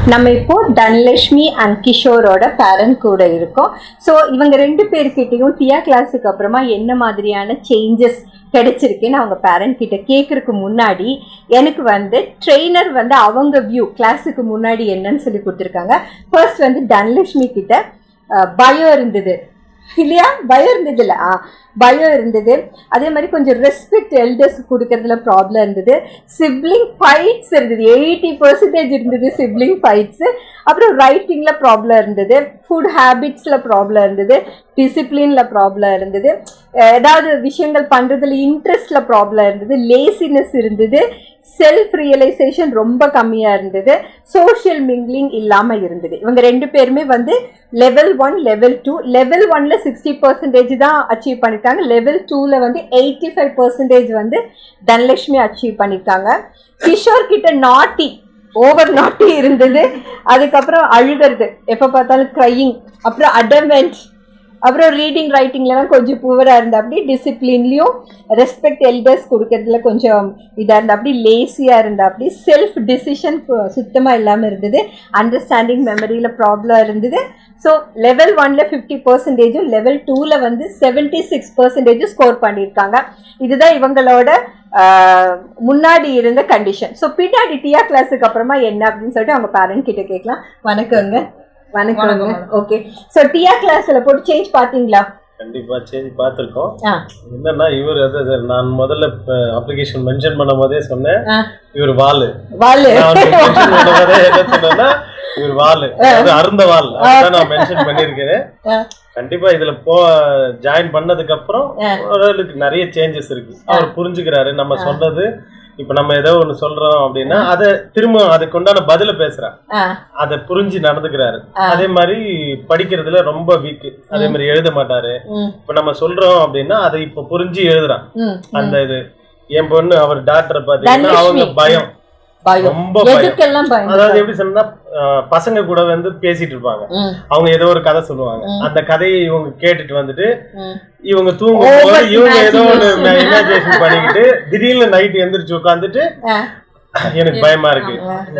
நம்ம இப்போ Dhanalakshmi and கிஷோரோட parent கூட இருக்கோம் ஸோ இவங்க ரெண்டு பேர்கிட்டயும் டியா கிளாஸுக்கு அப்புறமா என்ன மாதிரியான சேஞ்சஸ் கிடைச்சிருக்குன்னு அவங்க பேரண்ட் கிட்ட கேட்கறதுக்கு முன்னாடி எனக்கு வந்து ட்ரெயினர் வந்து அவங்க வியூ கிளாஸுக்கு முன்னாடி என்னன்னு சொல்லி கொடுத்துருக்காங்க ஃபர்ஸ்ட் வந்து தனலட்சுமி கிட்ட அஹ், பயம் இருந்தது இல்லையா பயம் இருந்ததுல்ல ஆ பயம் இருந்தது அதே மாதிரி கொஞ்சம் ரெஸ்பெக்ட் எல்டர்ஸ் கொடுக்கறதுல ப்ராப்ளம் இருந்தது சிப்ளிங் ஃபைட்ஸ் இருந்தது எயிட்டி பர்சன்டேஜ் இருந்தது சிப்ளிங் ஃபைட்ஸ் அப்புறம் ரைட்டிங்கில் ப்ராப்ளம் இருந்தது ஃபுட் ஹேபிட்ஸில் ப்ராப்ளம் இருந்தது டிசிப்ளினில் ப்ராப்ளம் இருந்தது அஹ் ஏதாவது விஷயங்கள் பண்ணுறதுல இன்ட்ரெஸ்டில் ப்ராப்ளம் இருந்தது லேசினஸ் இருந்தது செல்ஃப் ரியலைசேஷன் ரொம்ப கம்மியாக இருந்தது சோஷியல் மிங்லிங் இல்லாமல் இருந்தது இவங்க ரெண்டு பேருமே வந்து level one level two level ஒன்ல சிக்ஸ்டி பர்சன்டேஜ் தான் அச்சீவ் பண்ணியிருக்காங்க லெவல் டூவில் வந்து எயிட்டி ஃபைவ் பர்சன்டேஜ் வந்து தனலட்சுமி அச்சீவ் பண்ணியிருக்காங்க கிஷோர் கிட்ட நாட்டி ஓவர் நாட்டி இருந்தது அதுக்கப்புறம் அழுகிறது எப்போ பார்த்தாலும் க்ரையிங் அப்புறம் அடமெண்ட் அப்புறம் ரீடிங் ரைட்டிங்லலாம் கொஞ்சம் புவராக இருந்தா அப்படி டிசிப்ளின்லேயும் ரெஸ்பெக்ட் எல்டர்ஸ் கொடுக்கறதுல கொஞ்சம் இதாக இருந்தா அப்படி லேசியாக இருந்தா அப்படி செல்ஃப் டிசிஷன் சுத்தமாக இல்லாமல் இருந்தது அண்டர்ஸ்டாண்டிங் மெமரியில் ப்ராப்ளம் இருந்தது ஸோ லெவல் ஒன்ல ஃபிஃப்டி பர்சன்டேஜும் லெவல் டூவில் வந்து செவன்ட்டி சிக்ஸ் பர்சன்டேஜும் ஸ்கோர் பண்ணியிருக்காங்க இதுதான் இவங்களோட ஆஹ், முன்னாடி இருந்த கண்டிஷன் ஸோ பின்னாடி டியா கிளாஸுக்கு அப்புறமா என்ன அப்படின்னு சொல்லிட்டு அவங்க பேரண்ட் கிட்ட கேட்கலாம் வணக்கங்க வணக்கங்க ஓகே ஸோ டியா கிளாஸ்ல போட்டு சேஞ்ச் பாத்தீங்களா கண்டிப்பா சேஞ்ச் பார்த்துருக்கோம் ஆ என்னன்னா இவர் அது அது நான் முதல்ல அப்ளிகேஷன் மென்ஷன் பண்ணும் போதே சொன்னேன் ஆ. இவர் வாலு வாலு நான் அவருக்கு mention பண்ணும் போதே என்ன சொன்னேன்னா இவர் வாலு அது அருந்த வால் அதுதான் நான் மென்ஷன் பண்ணியிருக்கேன் ஆ. கண்டிப்பா இதுல போ ஜாயின் பண்ணதுக்கு அப்புறம் ஓரளவுக்கு நிறைய சேஞ்சஸ் இருக்கு அவர் புரிஞ்சுக்கிறாரு நம்ம சொல்றது இப்ப நம்ம ஏதோ ஒண்ணு சொல்றோம் அப்படின்னா அதை திரும்ப அதுக்கு உண்டான பதில பேசுறான் ஆ அதை புரிஞ்சு நடந்துக்கிறாரு அதே மாதிரி படிக்கிறதுல ரொம்ப வீக் அதே மாதிரி எழுத மாட்டாரு ம் இப்ப நம்ம சொல்றோம் அப்படின்னா அதை இப்ப புரிஞ்சு எழுதுறான் ம் அந்த இது என் பொண்ணு அவர் டாக்டர் பாத்தீங்கன்னா அவங்க பயம் பயம் ரொம்ப பயம் எதுக்கெல்லாம் பயம் அதாவது எப்படி சொன்னா அஹ், பசங்க கூட வந்து பேசிட்டு இருப்பாங்க ம் அவங்க ஏதோ ஒரு கதை சொல்லுவாங்க அந்த கதையை இவங்க கேட்டுட்டு வந்துட்டு ம் இவங்க தூங்கும் போது இவங்க ஏதோ ஒரு இமேஜினேஷன் பண்ணிக்கிட்டு திடீர்னு நைட் எந்திரிச்சு உட்காந்துட்டு ஆ எனக்கு பயமா இருக்கு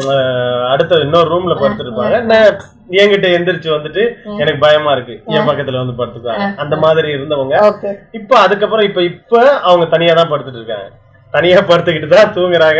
அஹ் அடுத்த இன்னொரு ரூம்ல படுத்துருப்பாங்க நான் என்கிட்ட எந்திரிச்சு வந்துட்டு எனக்கு பயமா இருக்கு என் பக்கத்துல வந்து படுத்துக்குவாங்க அந்த மாதிரி இருந்தவங்க ஓகே இப்ப அதுக்கப்புறம் இப்ப இப்ப அவங்க தனியா தான் படுத்துட்டு இருக்காங்க தனியா படுத்துக்கிட்டு தான் தூங்குறாங்க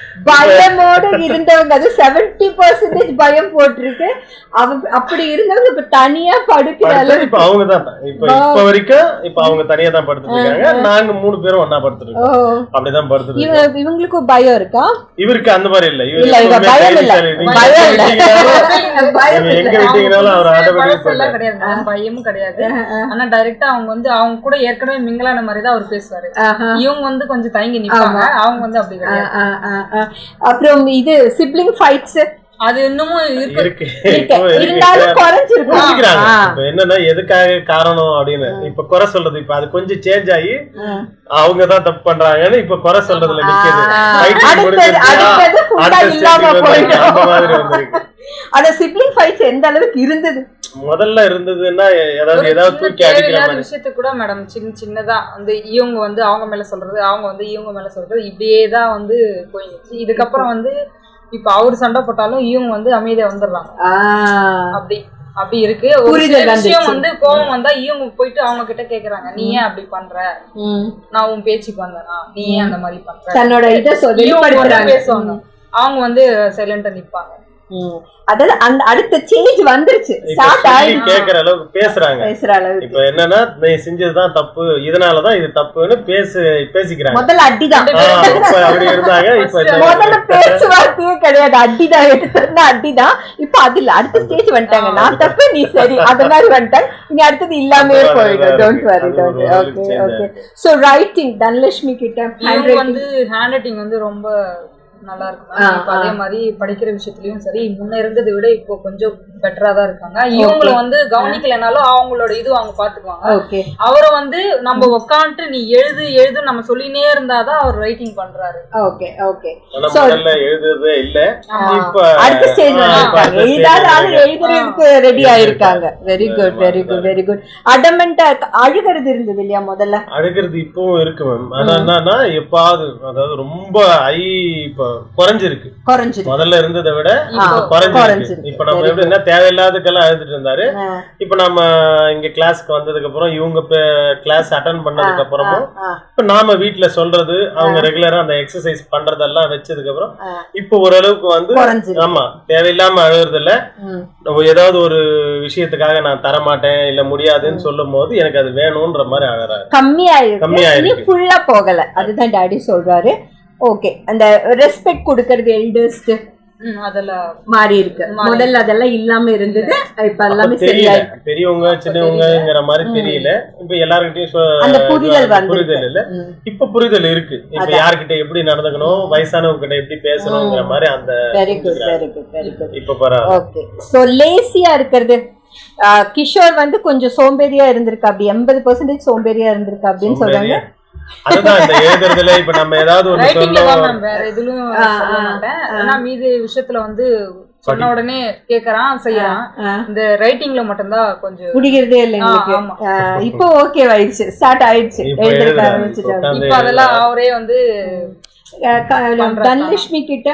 பயமோடு இருந்தவங்க அது செவன்டி பர்சன்டேஜ் பயம் போட்டிருக்கு அவங்க அப்படி இருந்தவங்க இப்ப தனியா படுக்கிற படுத்து அளவுக்கு இப்ப அவங்க தான் இப்ப இப்ப வரைக்கும் இப்ப அவங்க தனியா தான் படுத்துட்டு இருக்காங்க நாங்க மூணு பேரும் ஒன்னா படுத்துட்டு ஓ இருக்கோம் அப்படிதான் படுத்துட்டு இருக்கோம். இவங்க இவங்களுக்கும் பயம் இருக்கா இவருக்கு அந்த மாதிரி இல்ல இவர் இல்ல, இவ எப்பவுமே பயம் இல்ல. தைரியசாலி. நீங்க பயம் இல்ல. விட்டீங்கனாலும் பயம் நீங்க எங்க விட்டீங்கனாலும் அவர் ஆட்டோமேட்டிக் பழசெல்லாம் கிடையாது மேடம். பயமும் கிடையாது ஆனா டைரக்டா அவங்க வந்து அவங்க கூட ஏற்கனவே மிங்கலான மாதிரி தான் அவர் பேசுவாரு ஆஹா. இவங்க வந்து கொஞ்சம் தயங்கி நிப்பாங்க அவங்க வந்து அப்படி ஆ, கிடையாது ஆ, ஆ, ஆ. அப்புறம் இது சிப்ளிங் ஃபைட்ஸ் அது இன்னமும் இருக்கு இருக்கு இருக்கு இப்போ இருக்கு. இருந்தாலும் குறைஞ்சிருக்கும் புரிஞ்சுக்கிறாங்க ஆ. இப்ப என்னன்னா எதுக்காக காரணம் அப்படின்னு இப்ப குறை சொல்றது இப்ப அது கொஞ்சம் சேஞ்ச் ஆகி அவங்க தான் தப்பு பண்றாங்கன்னு இப்ப குறை சொல்றதுல நிக்குது ஆ. Fighting அடுத்தது- முடிஞ்சிருச்சா? அடுத்தது full ஆ அடுத்த இல்லாம stage வந்திருக்கு. போயிடும். அந்த மாதிரி வந்திருக்கு அந்த சிப்ளிங் ஃபைட்ஸ் எந்த அளவுக்கு இருந்தது முதல்ல இருந்ததுன்னா ஏதாவது ஒரு ஏதாவது சின்ன தூக்கி அடிக்கிற தேவையில்லாத மாதிரி விஷயத்துக்கு கூட மேடம் சின்ன சின்னதா வந்து இவங்க வந்து அவங்க மேல சொல்றது அவங்க வந்து இவங்க மேல சொல்றது இப்படியே தான் வந்து போயிடுச்சு இதுக்கப்புறம் வந்து இப்ப அவர் சண்டை போட்டாலும் இவங்க வந்து அமைதியா வந்துடுறாங்க அப்படி அப்படி இருக்கு ஒரு புரிதல் சில விஷயம் வந்துருச்சு. வந்து கோவம் வந்தா இவங்க போயிட்டு அவங்க கிட்ட கேக்குறாங்க நீ ஏன் அப்படி பண்ற நான் உன் பேச்சுக்கு வந்தேனா நீ ஏன் அந்த மாதிரி பண்ற தன்னோட இதை சொ- இவங்க வந்து வெளிப்படுத்துறாங்க பேசுவாங்க அவங்க வந்து சைலண்டா நிப்பாங்க ம். அதாவது அந்த அடுத்த சேஞ்ச் வந்துருச்சு இப்ப ஸ்டார்ட் சொல்லி ஆயிடுச்சு கேக்குற அளவுக்கு பேசுறாங்க பேசுற அளவுக்கு இப்ப என்னன்னா நீ செஞ்சதுதான் தப்பு இதனாலதான் இது தப்புன்னு பேசு பேசிக்கிறாங்க முதல்ல அடிதான் ஆ, இப்ப அப்படி இருந்தாங்க இப்ப இந்த முதல்ல பேச்சுவார்த்தையே கிடையாது அடிதான் எடுத்தோம்னா அடிதான் இப்ப அது இல்ல அடுத்த ஸ்டேஜ் வந்துட்டாங்க நான் தப்பு நீ சரி அந்த மாதிரி வந்துட்டாங்க இனி அடுத்தது இல்லாமே அது போயிடும் வேற டோன்ட் இருக்கு. வரி அது டோன்ட் ஒரு okay change okay so writing Dhanalakshmi கிட்ட ஹேண்ட் இவங்க ரைட்டிங் வந்து ஹேண்ட் ரைட்டிங் வந்து ரொம்ப நல்லா இருக்கு ஆ, இப்ப அதே மாதிரி படிக்கிற விஷயத்துலயும் சரி முன்ன இருந்ததை விட இப்போ கொஞ்சம் பெட்டரா தான் இருக்காங்க இவங்கள வந்து கவனிக்கலைனாலும் அவங்களோட இது அவங்க பாத்துக்குவாங்க ஓகே அவரை வந்து நம்ம உட்காந்துட்டு நீ எழுது எழுது நம்ம சொல்லினே இருந்தாதான் அவர் ரைட்டிங் பண்றாரு ஓகே ஓகே ஆனா So- முதல்ல எழுதுறதே இல்ல இப்ப அடுத்த ஸ்டேஜ் ஆ, இப்ப வந்திருக்காங்க அடுத்த ஏதாவது stage ஆளு எழுதுறதுக்கு ரெடி ஆயிருக்காங்க very good very good very good அடமெண்டா அழுகிறது இருந்தது இல்லையா முதல்ல அழுகிறது இப்பவும் இருக்கு மேம் ஆனா என்னன்னா எப்பாவது அதாவது ரொம்ப ஐ இப்ப குறைஞ்சிருக்கு குறைஞ்சது முதல்ல இருந்ததை விட இப்ப ஆ, குறைஞ்சிருக்கு குறைஞ்சிருக்கு. இப்ப நம்ம Very எப்படின்னா தேவையில்லாததுக்கெல்லாம் எழுதிட்டு இருந்தாரு ஆ, இப்ப நம்ம இங்க கிளாஸ்க்கு வந்ததுக்கு அப்புறம் இவங்க கிளாஸ் அட்டன் பண்ணதுக்கு அப்புறமும் ஆ, இப்ப நாம வீட்ல சொல்றது அவங்க ரெகுலரா அந்த எக்ஸசைஸ் பண்றதெல்லாம் வச்சதுக்கு அப்புறம் ஆ. இப்ப ஓரளவுக்கு வந்து குறைஞ்சிருக்கு. ஆமா தேவையில்லாம அழுகுறது இல்ல ம். நம்ம ஏதாவது ஒரு விஷயத்துக்காக நான் தர மாட்டேன் இல்ல முடியாதுன்னு சொல்லும் போது எனக்கு அது வேணும்ன்ற மாதிரி அழறாரு கம்மியா இருக்கு கம்மியா இனி இருக்கு. ஃபுல்லா போகல அதுதான் டாடி சொல்றாரு ஓகே அந்த ரெஸ்பெக்ட் கொடுக்கறது எல்டர்ஸ்க்கு ம், அதெல்லாம் மாறி இருக்கு மாறி முதல்ல அதெல்லாம் இல்லாம இருந்தது இப்ப எல்லாமே அப்ப தெரியல சரியாயிருக்கு பெரியவங்க சின்னவங்கங்கிற மாதிரி தெரியல இப்ப எல்லாருக்கிட்டையும் சொ- அந்த புரிதல் அந்த வந்து புரிதல் இல்ல இப்ப புரிதல் இருக்கு இப்ப யார்கிட்ட எப்படி நடந்துக்கணும் வயசானவங்க கிட்ட எப்படி பேசணுங்கிற மாதிரி அந்த very good very good very good இப்ப பரவாயில்ல ஓகே ஸோ லேசியா இருக்கிறது ஆஹ் கிஷோர் வந்து கொஞ்சம் சோம்பேறியா இருந்திருக்கு அப்படி எண்பது பர்சன்டேஜ் சோம்பேறியா இருந்திருக்கு அப்படின்னு சொல்றாங்க அதுதான் இந்த எழுதுறதுல இப்ப நம்ம ஏதாவது ஒண்ணு ரைட்டிங்ல தான் சொல்லணும் மேம் வேற எதுலயும் ஆ, சொல்ல ஆ, மாட்டேன் ஆனா மீதி விஷயத்துல வந்து சொன்ன உடனே கேக்குறான் செய்யறான் ஆ. இந்த ரைட்டிங்ல மட்டும்தான் கொஞ்சம் பிடிக்கிறதே இல்லை ஆ, எங்களுக்கு ஆமா. ஆஹ் இப்போ ஓகே ஆயிடுச்சு ஸ்டார்ட் ஆயிடுச்சு இப்ப எழுதுறதுக்கு எழுதுறாரு. ஆரம்பிச்சுட்டாரு உட்கார்ந்து இப்ப அதெல்லாம் அவரே வந்து ஆஹ் க- தனலட்சுமி கிட்ட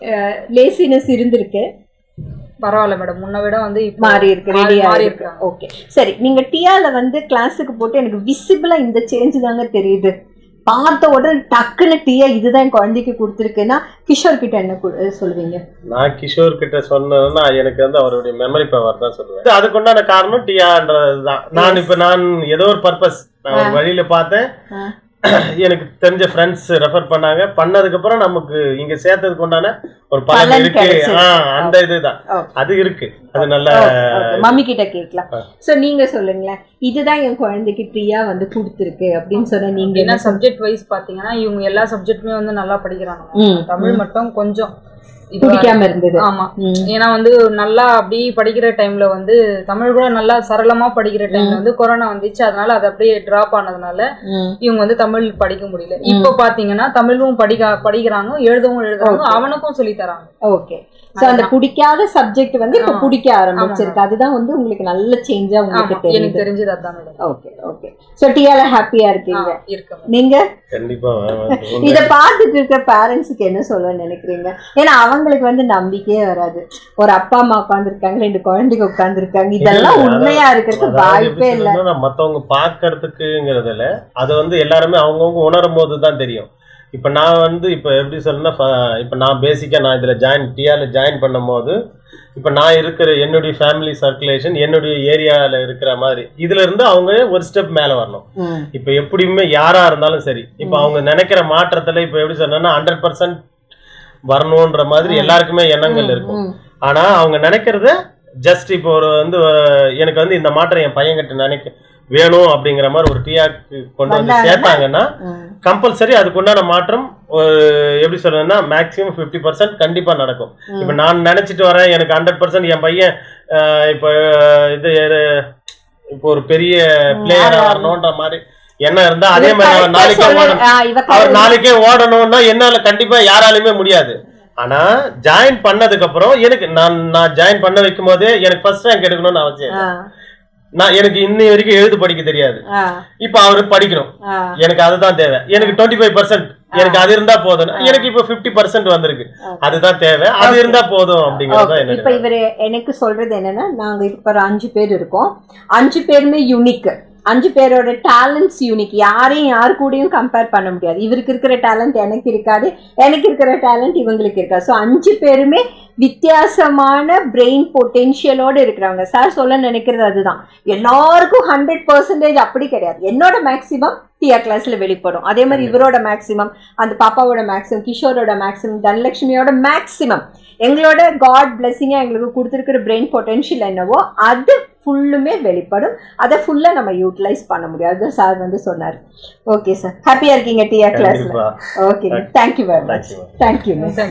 லேசினஸ் இருந்திருக்கு பரவாயில்ல மேடம் முன்ன விட வந்து இப்ப மாறி இருக்கு ரெடி மாறி ஆயிருக்கு இருக்காங்க ஓகே சரி நீங்க டியால வந்து கிளாஸுக்கு போட்டு எனக்கு விசிபிளா இந்த சேஞ்ச் தாங்க தெரியுது பார்த்த உடனே டக்குன்னு டீயா இதுதான் என் குழந்தைக்கு கொடுத்துருக்குன்னா கிஷோர் கிட்ட என்ன கு- சொல்லுவீங்க நான் கிஷோர் கிட்ட சொன்னேன்னா எனக்கு வந்து அவருடைய மெமரி பவர் தான் சொல்லுவேன் அதுக்குண்டான காரணம் டியான்றதுதான் நான் இப்ப நான் ஏதோ ஒரு பர்பஸ் நான் ஒரு வழியில பார்த்தேன் ஆ. எனக்கு தெரிஞ்ச ஃப்ரெண்ட்ஸ் ரெஃபர் பண்ணாங்க பண்ணதுக்கு அப்புறம் நமக்கு இங்க சேர்த்ததுக்கு உண்டான ஒரு பலன் பலன் இருக்கு கிடைச்சிருக்கு. ஆஹ் அந்த இதுதான் Okay. அது இருக்கு அது நல்ல மம்மி கிட்ட கேட்கலாம் சோ நீங்க சொல்லுங்களேன் இதுதான் என் குழந்தைக்கு ட்ரீயா வந்து கொடுத்துருக்கு அப்படின்னு சொன்னா நீங்க என்ன என்ன சப்ஜெக்ட் வைஸ் பாத்தீங்கன்னா இவங்க எல்லா சப்ஜெக்ட்டுமே வந்து நல்லா படிக்கிறாங்க ம், தமிழ் மட்டும் கொஞ்சம் இதுவா பிடிக்காம இருந்தது ஆமா ம். ஏன்னா வந்து நல்லா அப்படி படிக்கிற டைம்ல வந்து தமிழ் கூட நல்லா சரளமா படிக்கிற டைம்ல வந்து கொரோனா வந்துச்சு அதனால அது அப்படியே டிராப் ஆனதுனால ம். இவங்க வந்து தமிழ் படிக்க முடியல இப்ப பாத்தீங்கன்னா தமிழும் படிக்க படிக்கிறாங்க எழுதவும் எழுதுறாங்க அவனுக்கும் சொல்லி தராங்க ஓகே சோ அந்த பிடிக்காத சப்ஜெக்ட் வந்து இப்ப ஆ. பிடிக்க ஆரம்பிச்சிருக்கு அதுதான் வந்து உங்களுக்கு நல்ல சேஞ்சா உங்களுக்கு ஆமா, எனக்கு தெரியுது தெரிஞ்சது அதான் மேடம் ஓகே ஓகே சோ டியால ஹாப்பியா இருக்கீங்க இருக்கு நீங்க கண்டிப்பா மேம். இத பார்த்துட்டு இருக்க பேரண்ட்ஸுக்கு என்ன சொல்ல நினைக்கிறீங்க ஏன்னா அவங்களுக்கு வந்து நம்பிக்கையே வராது ஒரு அப்பா அம்மா உட்காந்துருக்காங்க ரெண்டு குழந்தைங்க உட்காந்துருக்காங்க இதெல்லாம் இல்ல, உண்மையா இருக்கிறதுக்கு அதாவது வாய்ப்பே எப்படி இல்ல சொல்லணும்னா, மத்தவங்க பாக்குறதுக்குங்கிறதுல அது வந்து எல்லாருமே அவங்கவுங்க உணரும் போது தான் தெரியும் இப்ப நான் வந்து இப்ப எப்படி சொல்லணும்னா ஃப- இப்ப நான் பேசிக்கா நான் இதுல ஜாயின் டிஆர்ல ஜாயின் பண்ணும் போது இப்ப நான் இருக்கிற என்னுடைய ஃபேமிலி சர்க்குலேஷன் என்னுடைய ஏரியால இருக்கிற மாதிரி இதுல இருந்து அவங்க ஒரு ஸ்டெப் மேல வரணும் ம். இப்ப எப்படியுமே யாரா இருந்தாலும் சரி இப்ப அவங்க நினைக்கிற மாற்றத்துல இப்ப எப்படி சொன்னா ஹண்ட்ரட் பர்சன்ட் வரணும்ன்ற மாதிரி எல்லாருக்குமே எண்ணங்கள் இருக்கும் ம். ஆனா அவங்க நினைக்கிறத ஜஸ்ட் இப்போ ஒரு வந்து அஹ், எனக்கு வந்து இந்த மாற்றம் என் பையன்கிட்ட நினைக்க வேணும் அப்படிங்கிற மாதிரி ஒரு டிஆக்கு கொண்டு வந்து வந்தாங்கன்னா, சேர்த்தாங்கன்னா ம். கம்பல்சரி அதுக்குண்டான மாற்றம் ஒரு எப்படி சொல்றதுன்னா மேக்ஸிமம் ஃபிஃப்டி பர்சன்ட் கண்டிப்பா நடக்கும் இப்ப நான் நினைச்சிட்டு வரேன் எனக்கு ஹண்ட்ரட் பர்சன்ட் என் பையன் அஹ், இப்போ அஹ், இது அஹ், இப்போ ஒரு பெரிய பிளேயர் வரணும்ன்ற மாதிரி எண்ணம் இருந்தா அதே மாதிரி அவர் correct ஆ நாளைக்கே சொல்ல- ஓடணும் ஆ, இவ அவர் correct. நாளைக்கே ஓடணும்னா என்னால கண்டிப்பா யாராலுமே முடியாது ஆனா ஜாயின் பண்ணதுக்கு அப்புறம் எனக்கு நான் நான் ஜாயின் பண்ண வைக்கும் போதே எனக்கு ஃபர்ஸ்ட் ரேங்க் எடுக்கணும்னு அவசியம் இல்லை. ஆ, நான் எனக்கு இன்னி வரைக்கும் எழுது படிக்க தெரியாது ஆ, இப்ப அவரு படிக்கணும் ஆ. எனக்கு அதுதான் தேவை எனக்கு டுவெண்ட்டி ஃபைவ் பர்சன்ட் எனக்கு அது இருந்தா போதும் எனக்கு இப்ப பிப்டி பர்சன்ட் வந்திருக்கு அதுதான் தேவை அது இருந்தா போதும் அப்படிங்கறதுதான் இப்ப என்னோட இவரு எனக்கு சொல்றது என்னன்னா நாங்க இப்ப ஒரு அஞ்சு பேர் இருக்கோம் அஞ்சு பேருமே யூனிக் அஞ்சு பேரோட டேலண்ட்ஸ் யூனிக் யாரையும் யாரு கூடயும் கம்பேர் பண்ண முடியாது இவருக்கு இருக்கிற டேலண்ட் எனக்கு இருக்காது எனக்கு இருக்கிற டேலண்ட் இவங்களுக்கு இருக்காது ஸோ அஞ்சு பேருமே வித்தியாசமான பிரெயின் பொட்டென்ஷியலோட இருக்கிறவங்க சார் சொல்ல நினைக்கிறது அதுதான் எல்லாருக்கும் ஹண்ட்ரட் பர்சன்டேஜ் அப்படி கிடையாது என்னோட மேக்ஸிமம் டிஆர் கிளாஸ்ல வெளிப்படும் அதே மாதிரி இவரோட மேக்ஸிமம் அந்த பாப்பாவோட மேக்ஸிமம் கிஷோரோட மேக்ஸிமம் தனலட்சுமியோட மேக்ஸிமம் எங்களோட காட் பிளெஸிங்காக எங்களுக்கு கொடுத்துருக்கிற பிரெயின் பொட்டென்ஷியல் என்னவோ அது ஃபுல்லுமே வெளிப்படும் அதை ஃபுல்லாக நம்ம யூட்டிலைஸ் பண்ண முடியும் அதுதான் சார் வந்து சொன்னார் ஓகே சார் ஹாப்பியாக இருக்கீங்க டிஆர் கிளாஸில் கண்டிப்பா okay thank you very much Thank you. Thank you